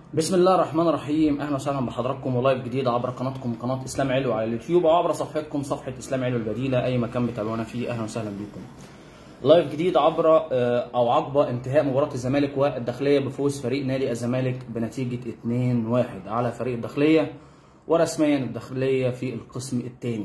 بسم الله الرحمن الرحيم اهلا وسهلا بحضراتكم ولايف جديد عبر قناتكم قناه اسلام علو على اليوتيوب او عبر صفحتكم صفحه اسلام علو البديله اي مكان بتابعونا فيه اهلا وسهلا بكم. لايف جديد عبر آه، او عقب انتهاء مباراه الزمالك والداخليه بفوز فريق نادي الزمالك بنتيجه 2-1 على فريق الداخليه ورسميا الداخليه في القسم الثاني.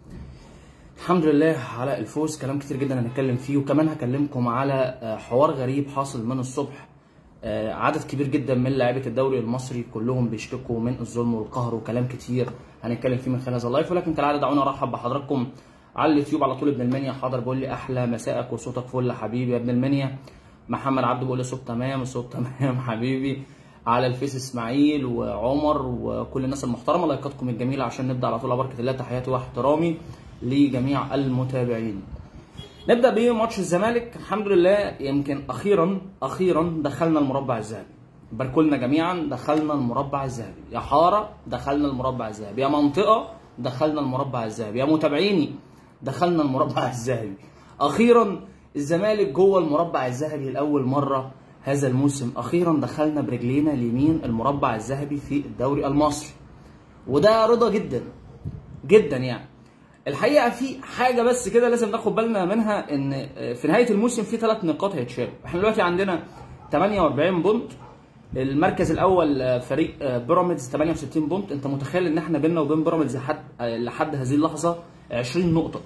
الحمد لله على الفوز كلام كتير جدا هنتكلم فيه وكمان هكلمكم على آه، حوار غريب حاصل من الصبح آه، عدد كبير جدا من لاعيبه الدوري المصري كلهم بيشتكوا من الظلم والقهر وكلام كتير هنتكلم فيه من خلال هذا اللايف ولكن كالعاده دعونا ارحب بحضراتكم على اليوتيوب على طول ابن المنيا حاضر بيقول لي احلى مساءك وصوتك فل حبيبي يا ابن المنيا محمد عبده بيقول لي صوت تمام الصوت تمام حبيبي على الفيس اسماعيل وعمر وكل الناس المحترمه لايكاتكم الجميله عشان نبدا على طول على بركه الله تحياتي واحترامي لجميع المتابعين نبدا بماتش الزمالك الحمد لله يمكن اخيرا اخيرا دخلنا المربع الذهبي باركولنا جميعا دخلنا المربع الذهبي يا حاره دخلنا المربع الذهبي يا منطقه دخلنا المربع الذهبي يا متابعيني دخلنا المربع الذهبي اخيرا الزمالك جوه المربع الذهبي لاول مره هذا الموسم اخيرا دخلنا برجلينا اليمين المربع الذهبي في الدوري المصري وده رضا جدا جدا يعني الحقيقه في حاجه بس كده لازم ناخد بالنا منها ان في نهايه الموسم في ثلاث نقاط هيتشالوا احنا دلوقتي عندنا 48 بونت المركز الاول فريق بيراميدز 68 بونت انت متخيل ان احنا بيننا وبين بيراميدز لحد لحد هذه اللحظه 20 نقطه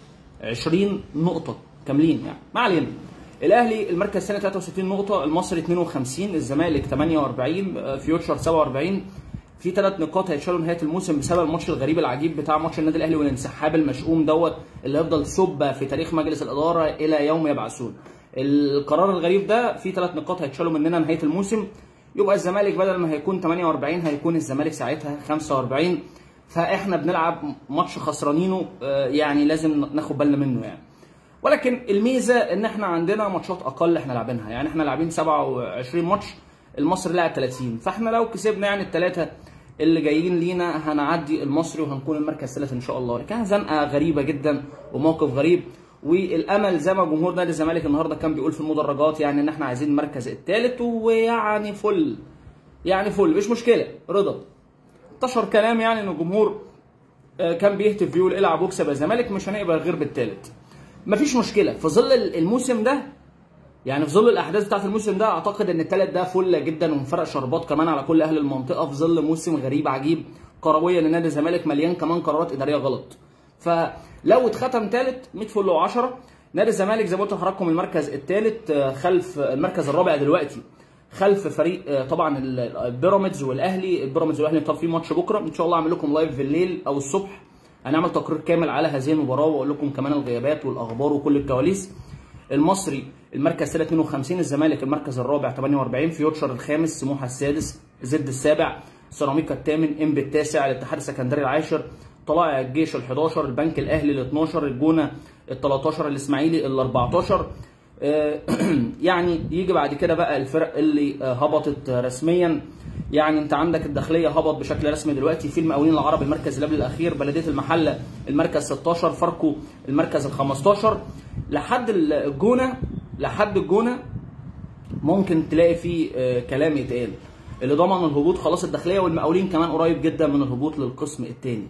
20 نقطه كاملين يعني ما علينا الاهلي المركز الثاني 63 نقطه المصري 52 الزمالك 48 فيوتشر 47 في ثلاث نقاط هيتشالوا نهايه الموسم بسبب الماتش الغريب العجيب بتاع ماتش النادي الاهلي والانسحاب المشؤوم دوت اللي هيفضل سبه في تاريخ مجلس الاداره الى يوم يبعثون. القرار الغريب ده في ثلاث نقاط هيتشالوا مننا نهايه الموسم يبقى الزمالك بدل ما هيكون 48 هيكون الزمالك ساعتها 45 فاحنا بنلعب ماتش خسرانينه آه، يعني لازم ناخد بالنا منه يعني. ولكن الميزه ان احنا عندنا ماتشات اقل احنا لاعبينها يعني احنا لاعبين 27 ماتش المصري لعب 30 فاحنا لو كسبنا يعني الثلاثه اللي جايين لينا هنعدي المصري وهنكون المركز الثالث ان شاء الله كانت زنقه غريبه جدا وموقف غريب والامل زي ما جمهور نادي الزمالك النهارده كان بيقول في المدرجات يعني ان احنا عايزين المركز الثالث ويعني فل يعني فل مش مشكله رضا انتشر كلام يعني ان الجمهور آه، كان بيهتف بيقول العب واكسب يا الزمالك مش هنقبل غير بالثالث مفيش مشكله في ظل الموسم ده يعني في ظل الاحداث بتاعت الموسم ده اعتقد ان التالت ده فل جدا ومفرق شربات كمان على كل اهل المنطقه في ظل موسم غريب عجيب كرويا لنادي الزمالك مليان كمان قرارات اداريه غلط فلو اتختم تالت 100 فل و10 نادي الزمالك زي ما قلت لحضراتكم المركز الثالث خلف المركز الرابع دلوقتي خلف فريق آه، طبعا ال- البيراميدز والاهلي البيراميدز والاهلي طب في ماتش بكره ان شاء الله اعمل لكم لايف بالليل او الصبح هنعمل تقرير كامل على هذه المباراه واقول لكم كمان الغيابات والاخبار وكل الكواليس المصري المركز 52 الزمالك المركز الرابع 48 فيوتشر الخامس سموحه السادس زد السابع سيراميكا الثامن انبي التاسع الاتحاد السكندري العاشر طلائع الجيش ال 11 البنك الاهلي ال 12 الجونه ال 13 الاسماعيلي ال 14 آه، يعني يجي بعد كده بقى الفرق اللي آه، هبطت رسميا يعني انت عندك الداخليه هبط بشكل رسمي دلوقتي في المقاولين العرب المركز اللي قبل الاخير بلديه المحله المركز 16 فاركو المركز ال 15 لحد الجونه لحد الجونه ممكن تلاقي فيه آه، كلام يتقال اللي ضمن الهبوط خلاص الداخليه والمقاولين كمان قريب جدا من الهبوط للقسم الثاني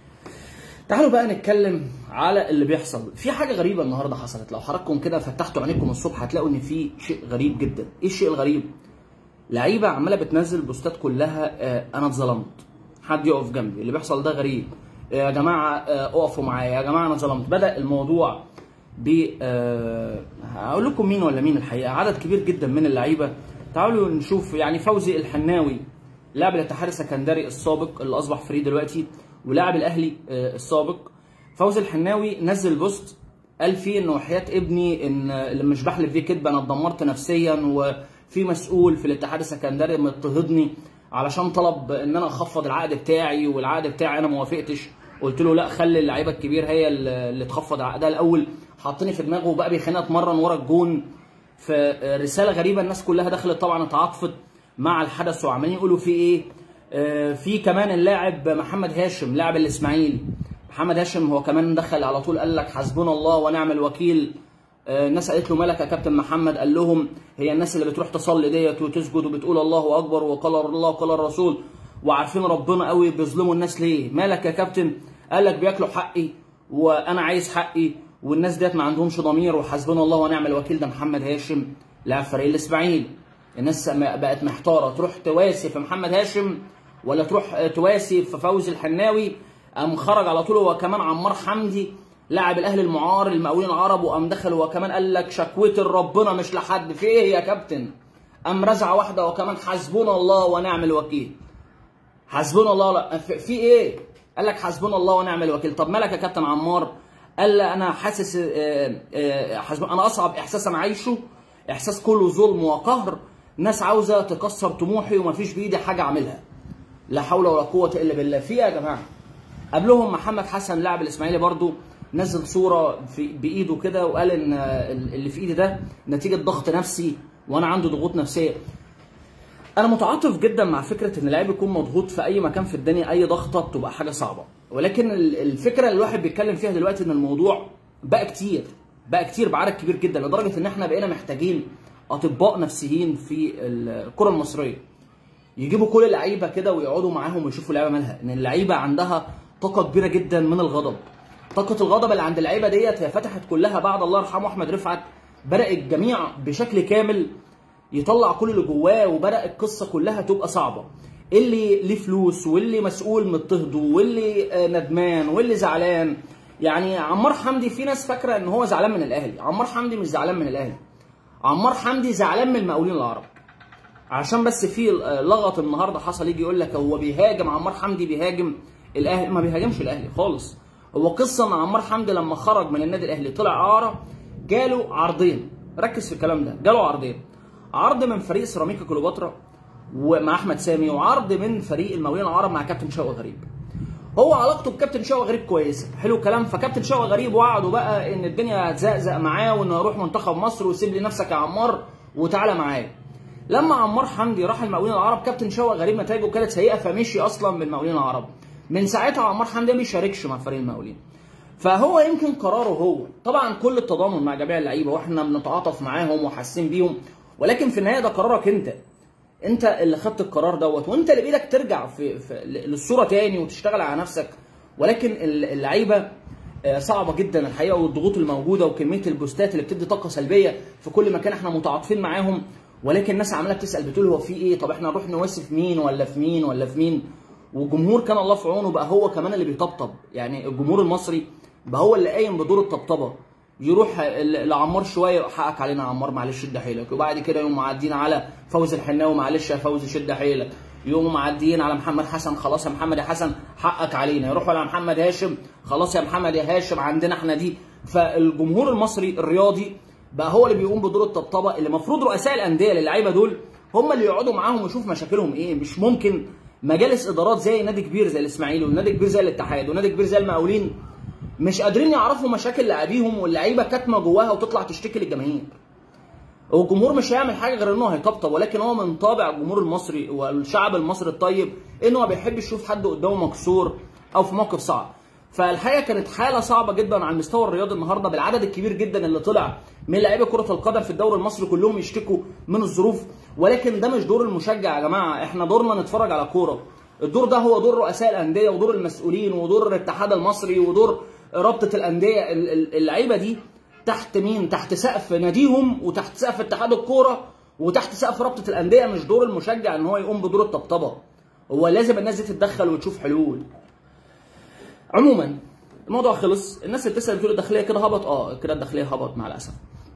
تعالوا بقى نتكلم على اللي بيحصل في حاجه غريبه النهارده حصلت لو حضراتكم كده فتحتوا عينيكم الصبح هتلاقوا ان في شيء غريب جدا ايه الشيء الغريب لعيبه عماله بتنزل بوستات كلها آه انا اتظلمت حد يقف جنبي اللي بيحصل ده غريب آه يا جماعه آه اقفوا معايا يا جماعه انا اتظلمت بدا الموضوع ب آه هقول لكم مين ولا مين الحقيقه عدد كبير جدا من اللعيبه تعالوا نشوف يعني فوزي الحناوي لاعب الاتحاد السكندري السابق اللي اصبح فري دلوقتي ولاعب الاهلي آه، السابق فوزي الحناوي نزل بوست قال فيه انه وحياه ابني ان اللي مش بحلف فيه كدب انا اتدمرت نفسيا وفي مسؤول في الاتحاد السكندري مضطهدني علشان طلب ان انا اخفض العقد بتاعي والعقد بتاعي انا ما وافقتش قلت له لا خلي اللعيبه الكبير هي اللي اللي تخفض عقدها الاول حطني في دماغه وبقى بيخليني اتمرن ورا الجون في رساله غريبه الناس كلها دخلت طبعا اتعاطفت مع الحدث وعمالين يقولوا في ايه آه، في كمان اللاعب محمد هاشم لاعب الاسماعيلي محمد هاشم هو كمان دخل على طول قال لك حسبنا الله ونعم الوكيل آه، الناس قالت له مالك يا كابتن محمد قال لهم هي الناس اللي بتروح تصلي ديت وتسجد وبتقول الله اكبر وقال الله وقال الرسول وعارفين ربنا قوي بيظلموا الناس ليه مالك يا كابتن قال لك بياكلوا حقي وانا عايز حقي والناس ديت ما عندهمش ضمير وحسبنا الله ونعم الوكيل ده محمد هاشم لاعب فريق الاسماعيلي الناس م- بقت محتاره تروح تواسي في محمد هاشم ولا تروح آه، تواسي في فوزي الحناوي قام خرج على طول هو كمان عمار حمدي لاعب الاهلي المعار المقاولين العرب وقام دخل هو كمان قال لك شكوتي لربنا مش لحد في ايه يا كابتن قام رزعه واحده وكمان حسبنا الله ونعم الوكيل حسبنا الله لا في في ايه؟ قال لك حسبنا الله ونعم الوكيل طب مالك يا كابتن عمار؟ قال لي انا حاسس آه، آه، حسب انا اصعب احساس انا عايشه احساس كله ظلم وقهر ناس عاوزه تكسر طموحي ومفيش بايدي حاجه اعملها لا حول ولا قوه الا بالله في ايه يا جماعه؟ قبلهم محمد حسن لاعب الاسماعيلي برضو نزل صوره في بايده كده وقال ان آه، اللي في ايدي ده نتيجه ضغط نفسي وانا عندي ضغوط نفسيه انا متعاطف جدا مع فكره ان اللاعب يكون مضغوط في اي مكان في الدنيا اي ضغطه بتبقى حاجه صعبه ولكن ال- الفكره اللي الواحد بيتكلم فيها دلوقتي ان الموضوع بقى كتير بقى كتير بعدد كبير جدا لدرجه ان احنا بقينا محتاجين اطباء نفسيين في الكره المصريه يجيبوا كل اللعيبه كده ويقعدوا معاهم ويشوفوا اللعيبه مالها ان اللعيبه عندها طاقه كبيره جدا من الغضب طاقه الغضب اللي عند اللعيبه ديت هي فتحت كلها بعد الله يرحمه احمد رفعت بدا الجميع بشكل كامل يطلع كل اللي جواه وبدا القصه كلها تبقى صعبه اللي ليه فلوس واللي مسؤول مضطهده واللي آه، ندمان واللي زعلان يعني عمار حمدي في ناس فاكره ان هو زعلان من الاهلي عمار حمدي مش زعلان من الاهلي عمار حمدي زعلان من المقاولين العرب عشان بس في لغط النهارده حصل يجي يقول لك هو بيهاجم عمار حمدي بيهاجم الاهلي ما بيهاجمش الاهلي خالص هو قصه ان عمار حمدي لما خرج من النادي الاهلي طلع اعاره جاله عرضين ركز في الكلام ده جاله عرضين عرض من فريق سيراميكا كليوباترا ومع احمد سامي وعرض من فريق المقاولين العرب مع كابتن شوقي غريب هو علاقته بكابتن شوقي غريب كويسه حلو الكلام فكابتن شوقي غريب وعدوا بقى ان الدنيا هتزقزق معاه وانه هيروح منتخب مصر وسيب لي نفسك يا عمار وتعالى معايا لما عمار حمدي راح المقاولين العرب كابتن شوقي غريب نتائجه كانت سيئه فمشي اصلا من المقاولين العرب من ساعتها عمار حمدي ما بيشاركش مع فريق المقاولين فهو يمكن قراره هو طبعا كل التضامن مع جميع اللعيبه واحنا بنتعاطف معاهم وحاسين بيهم ولكن في النهايه ده قرارك انت انت اللي خدت القرار دوت وانت اللي بايدك ترجع في, في للصوره تاني وتشتغل على نفسك ولكن اللعيبه آه، صعبه جدا الحقيقه والضغوط الموجوده وكميه البوستات اللي بتدي طاقه سلبيه في كل مكان احنا متعاطفين معاهم ولكن الناس عماله بتسال بتقول هو في ايه طب احنا نروح نواسي في مين ولا في مين ولا في مين والجمهور كان الله في عونه بقى هو كمان اللي بيطبطب يعني الجمهور المصري بقى هو اللي قايم بدور الطبطبه يروح ل- لعمار شويه حقك علينا يا عمار معلش شد حيلك وبعد كده يقوم معديين على فوزي الحناوي معلش يا فوزي شد حيلك يقوموا معديين على محمد حسن خلاص يا محمد يا حسن حقك علينا يروحوا على محمد هاشم خلاص يا محمد يا هاشم عندنا احنا دي فالجمهور المصري الرياضي بقى هو اللي بيقوم بدور الطبطبه اللي المفروض رؤساء الانديه للعيبه دول هم اللي يقعدوا معاهم ويشوفوا مشاكلهم ايه مش ممكن مجالس ادارات زي نادي كبير زي الاسماعيلي ونادي كبير زي الاتحاد ونادي كبير زي المقاولين مش قادرين يعرفوا مشاكل لاعبيهم واللعيبه كاتمه جواها وتطلع تشتكي للجماهير هو الجمهور مش هيعمل حاجه غير ان هو هيطبطب ولكن هو من طابع الجمهور المصري والشعب المصري الطيب انه ما بيحبش يشوف حد قدامه مكسور او في موقف صعب فالحقيقه كانت حاله صعبه جدا على المستوى الرياضي النهارده بالعدد الكبير جدا اللي طلع من لاعبي كره القدم في الدوري المصري كلهم يشتكوا من الظروف ولكن ده مش دور المشجع يا جماعه احنا دورنا نتفرج على كوره الدور ده هو دور رؤساء الانديه ودور المسؤولين ودور الاتحاد المصري ودور رابطه الانديه ال- ال- اللعيبه دي تحت مين؟ تحت سقف ناديهم وتحت سقف اتحاد الكوره وتحت سقف رابطه الانديه مش دور المشجع ان هو يقوم بدور الطبطبه. هو لازم الناس دي تتدخل وتشوف حلول. عموما الموضوع خلص، الناس اللي بتسال بتقول الداخليه كده هبط اه كده الداخليه هبط مع الاسف.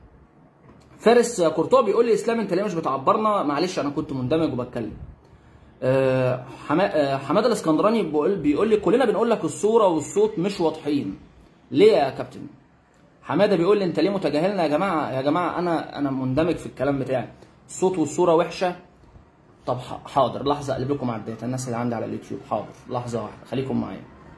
فارس كورتوا بيقول لي اسلام انت ليه مش بتعبرنا؟ معلش انا كنت مندمج وبتكلم. آه، حما- آه، حماده الاسكندراني بيقول بيقول لي كلنا بنقول لك الصوره والصوت مش واضحين. ليه يا كابتن؟ حماده بيقول لي انت ليه متجاهلنا يا جماعه يا جماعه انا انا مندمج في الكلام بتاعي الصوت والصوره وحشه طب ح- حاضر لحظه اقلب لكم على الداتا الناس اللي عندي على اليوتيوب حاضر لحظه واحده خليكم معايا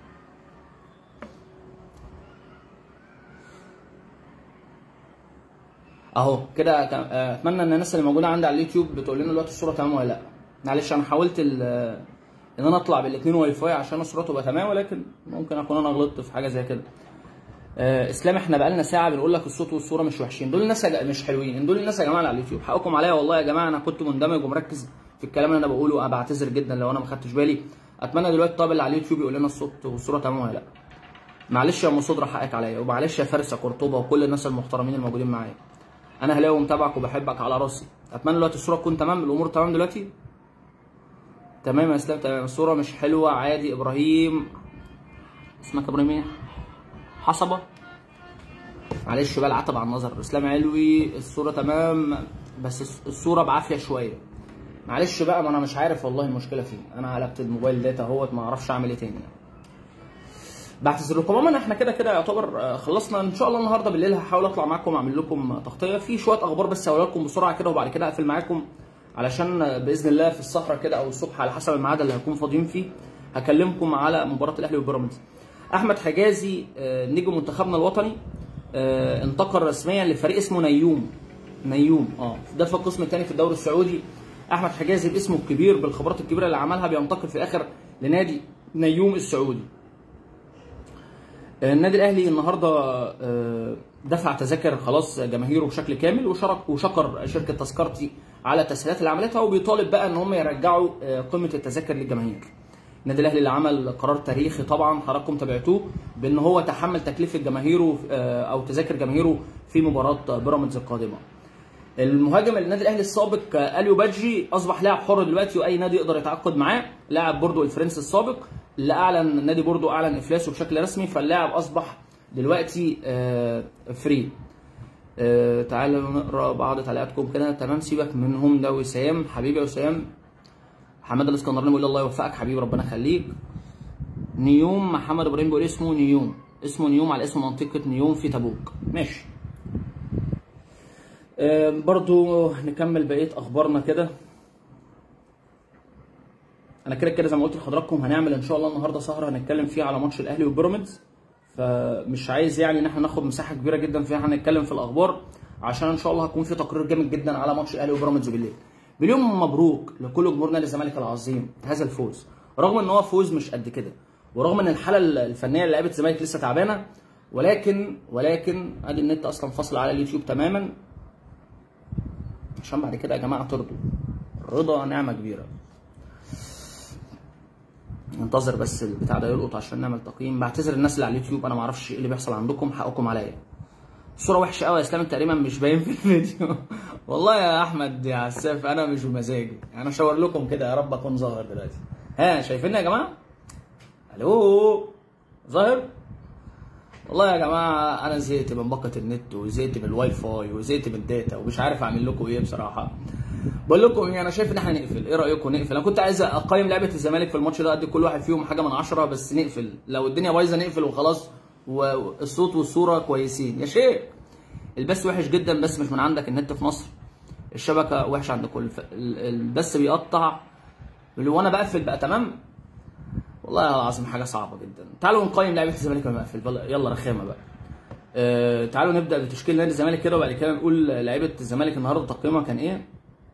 اهو كده كان- آه، اتمنى ان الناس اللي موجوده عندي على اليوتيوب بتقول لنا دلوقتي الصوره تمام ولا لا معلش انا حاولت ال- آه، ان انا اطلع بالاثنين واي فاي عشان الصوره تبقى تمام ولكن ممكن اكون انا غلطت في حاجه زي كده آه، اسلام احنا بقالنا ساعه بنقول لك الصوت والصوره مش وحشين دول الناس يا جا- مش حلوين دول الناس يا جماعه اللي على اليوتيوب حقكم عليا والله يا جماعه انا كنت مندمج ومركز في الكلام اللي انا بقوله انا بعتذر جدا لو انا ما خدتش بالي اتمنى دلوقتي طب اللي على اليوتيوب يقول لنا الصوت والصوره تمام ولا لا معلش يا ام صدرة حقك عليا ومعلش يا فارس يا قرطبه وكل الناس المحترمين الموجودين معايا انا هلاوي ومتابعك وبحبك على راسي اتمنى دلوقتي الصوره تكون تمام الامور تمام دلوقتي تمام يا اسلام تمام الصوره مش حلوه عادي ابراهيم اسمك ابراهيم ايه حصبه معلش بقى العتب على النظر اسلام علوي الصوره تمام بس الصوره بعافيه شويه معلش بقى ما انا مش عارف والله المشكله فين انا قلبت الموبايل داتا اهوت ما اعرفش اعمل ايه تاني يعني. بعتذر لكم عموما احنا كده كده يعتبر آه، خلصنا ان شاء الله النهارده بالليل هحاول اطلع معاكم اعمل لكم تغطيه في شويه اخبار بس هقول لكم بسرعه كده وبعد كده اقفل معاكم علشان آه، باذن الله في السهره كده او الصبح على حسب الميعاد اللي هنكون فاضيين فيه هكلمكم على مباراه الاهلي وبيراميدز احمد حجازي آه، نجم منتخبنا الوطني آه، انتقل رسميا لفريق اسمه نيوم نيوم اه ده في القسم الثاني في الدوري السعودي احمد حجازي باسمه الكبير بالخبرات الكبيره اللي عملها بينتقل في الاخر لنادي نيوم السعودي النادي الاهلي النهارده آه، دفع تذاكر خلاص جماهيره بشكل كامل وشارك وشكر شركه تذكرتي على التسهيلات اللي عملتها وبيطالب بقى ان هم يرجعوا آه، قيمه التذاكر للجماهير. النادي الاهلي اللي عمل قرار تاريخي طبعا حضراتكم تابعتوه بان هو تحمل تكلفه جماهيره آه، او تذاكر جماهيره في مباراه بيراميدز القادمه. المهاجم النادي الاهلي السابق آه، اليو بادجي اصبح لاعب حر دلوقتي واي نادي يقدر يتعاقد معاه لاعب بوردو الفرنسي السابق اللي اعلن نادي بوردو اعلن افلاسه بشكل رسمي فاللاعب اصبح دلوقتي آه، فري آه، تعالوا نقرا بعض تعليقاتكم كده تمام سيبك منهم ده وسام حبيبي يا وسام حماد الاسكندراني بيقول الله يوفقك حبيبي ربنا يخليك نيوم محمد ابراهيم بيقول اسمه نيوم اسمه نيوم على اسم منطقه نيوم في تبوك ماشي آه، برضو نكمل بقيه اخبارنا كده انا كده كده زي ما قلت لحضراتكم هنعمل ان شاء الله النهارده سهره هنتكلم فيها على ماتش الاهلي وبيراميدز فمش عايز يعني ان احنا ناخد مساحه كبيره جدا فيها هنتكلم في الاخبار عشان ان شاء الله هيكون في تقرير جامد جدا على ماتش الاهلي وبيراميدز بالليل مليون مبروك لكل جمهور نادي الزمالك العظيم هذا الفوز رغم ان هو فوز مش قد كده ورغم ان الحاله الفنيه للاعيبه الزمالك لسه تعبانه ولكن ولكن ادي النت اصلا فاصل على اليوتيوب تماما عشان بعد كده يا جماعه ترضوا الرضا نعمه كبيره ننتظر بس البتاع ده يلقط عشان نعمل تقييم بعتذر الناس اللي على اليوتيوب انا ما اعرفش ايه اللي بيحصل عندكم حقكم عليا الصوره وحشه قوي يا اسلام تقريبا مش باين في الفيديو والله يا احمد يا عساف انا مش بمزاجي انا اشاور لكم كده يا رب اكون ظاهر دلوقتي ها شايفيني يا جماعه الو ظاهر والله يا جماعه انا زهقت من باقه النت وزهقت من الواي فاي وزهقت من الداتا ومش عارف اعمل لكم ايه بصراحه بقول لكم ايه انا شايف ان احنا نقفل ايه رايكم نقفل انا كنت عايز اقيم لعبه الزمالك في الماتش ده ادي كل واحد فيهم حاجه من عشرة بس نقفل لو الدنيا بايظه نقفل وخلاص والصوت والصوره كويسين يا شيخ البث وحش جدا بس مش من عندك النت في مصر الشبكه وحشه عند كل ف... ال- البث بيقطع اللي وانا بقفل بقى تمام والله العظيم حاجه صعبه جدا تعالوا نقيم لعبه الزمالك لما اقفل بل- يلا رخامه بقى أه تعالوا نبدا بتشكيل نادي الزمالك كده وبعد كده نقول لعيبه الزمالك النهارده تقييمها كان ايه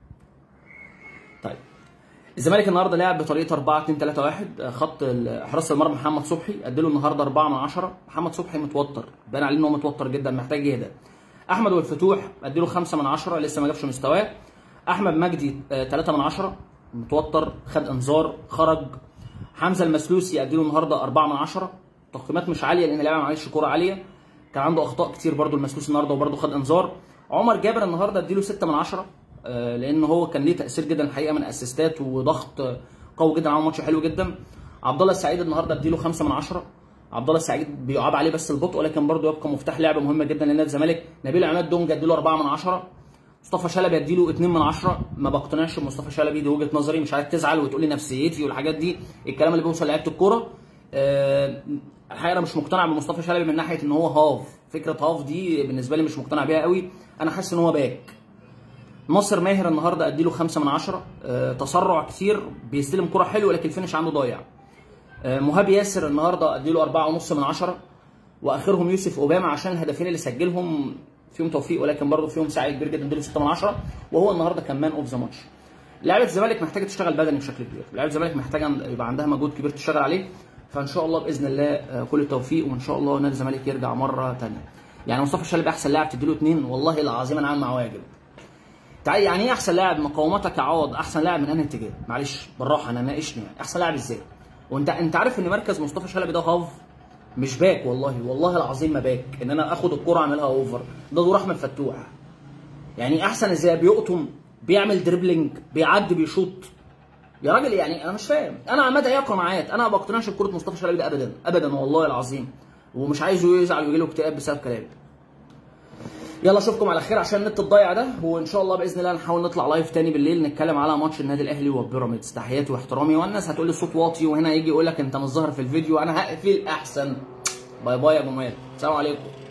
طيب الزمالك النهارده لعب بطريقه 4 2 3 1 خط ال- حراس المرمى محمد صبحي اديله النهارده 4 من 10 محمد صبحي متوتر بان عليه ان هو متوتر جدا محتاج يهدى احمد والفتوح اديله 5 من 10 لسه ما جابش مستواه احمد مجدي 3 من 10 متوتر خد انذار خرج حمزه المسلوسي اديله النهارده 4 من 10 تقييمات مش عاليه لان اللاعب ما عملش كوره عاليه كان عنده اخطاء كتير برده المسلوسي النهارده وبرده خد انذار عمر جابر النهارده اديله 6 من 10 آه، لان هو كان ليه تاثير جدا الحقيقه من اسيستات وضغط آه، قوي جدا عمل ماتش حلو جدا عبد الله السعيد النهارده اديله 5 من 10 عبد الله السعيد بيعاب عليه بس البطء ولكن برضه يبقى مفتاح لعب مهمه جدا لنادي الزمالك نبيل عماد دونج اديله 4 من 10 مصطفى شلبي اديله 2 من 10 ما بقتنعش بمصطفى شلبي دي وجهه نظري مش عايز تزعل وتقول لي نفسيتي والحاجات دي الكلام اللي بيوصل لعيبه الكوره آه، الحقيقه انا مش مقتنع بمصطفى شلبي من ناحيه ان هو هاف فكره هاف دي بالنسبه لي مش مقتنع بيها قوي انا حاسس ان هو باك ناصر ماهر النهارده اديله 5 من 10 آه، تسرع كتير بيستلم كرة حلوه لكن الفينش عنده ضايع آه، مهاب ياسر النهارده اديله 4.5 من 10 واخرهم يوسف اوباما عشان الهدفين اللي سجلهم فيهم توفيق ولكن برضه فيهم سعي كبير جدا اديله 6 من 10 وهو النهارده كان مان اوف ذا ماتش لعيبه الزمالك محتاجه تشتغل بدني بشكل كبير لعيبه الزمالك محتاجه يبقى عندها مجهود كبير تشتغل عليه فان شاء الله باذن الله آه، كل التوفيق وان شاء الله نادي الزمالك يرجع مره ثانيه يعني مصطفى شلبي احسن لاعب تديله اثنين والله العظيم انا عامل معاه واجب تعالى يعني ايه احسن لاعب مقاومتك كعوض احسن لاعب من انهي اتجاه معلش بالراحه انا ناقشني يعني احسن لاعب ازاي وانت انت عارف ان مركز مصطفى شلبي ده هاف مش باك والله والله العظيم ما باك ان انا اخد الكره اعملها اوفر ده دور احمد فتوح يعني احسن ازاي بيقطم بيعمل دريبلينج بيعدي بيشوط يا راجل يعني انا مش فاهم انا عماد هي قناعات انا ما بقتنعش بكره مصطفى شلبي ده ابدا ابدا والله العظيم ومش عايزه يزعل ويجي له اكتئاب بسبب كلامي يلا اشوفكم على خير عشان النت الضايع ده وان شاء الله باذن الله نحاول نطلع لايف تاني بالليل نتكلم على ماتش النادي الاهلي وبيراميدز تحياتي واحترامي والناس هتقول لي الصوت واطي وهنا يجي يقول لك انت مش ظاهر في الفيديو انا هقفل احسن باي باي يا جمال السلام عليكم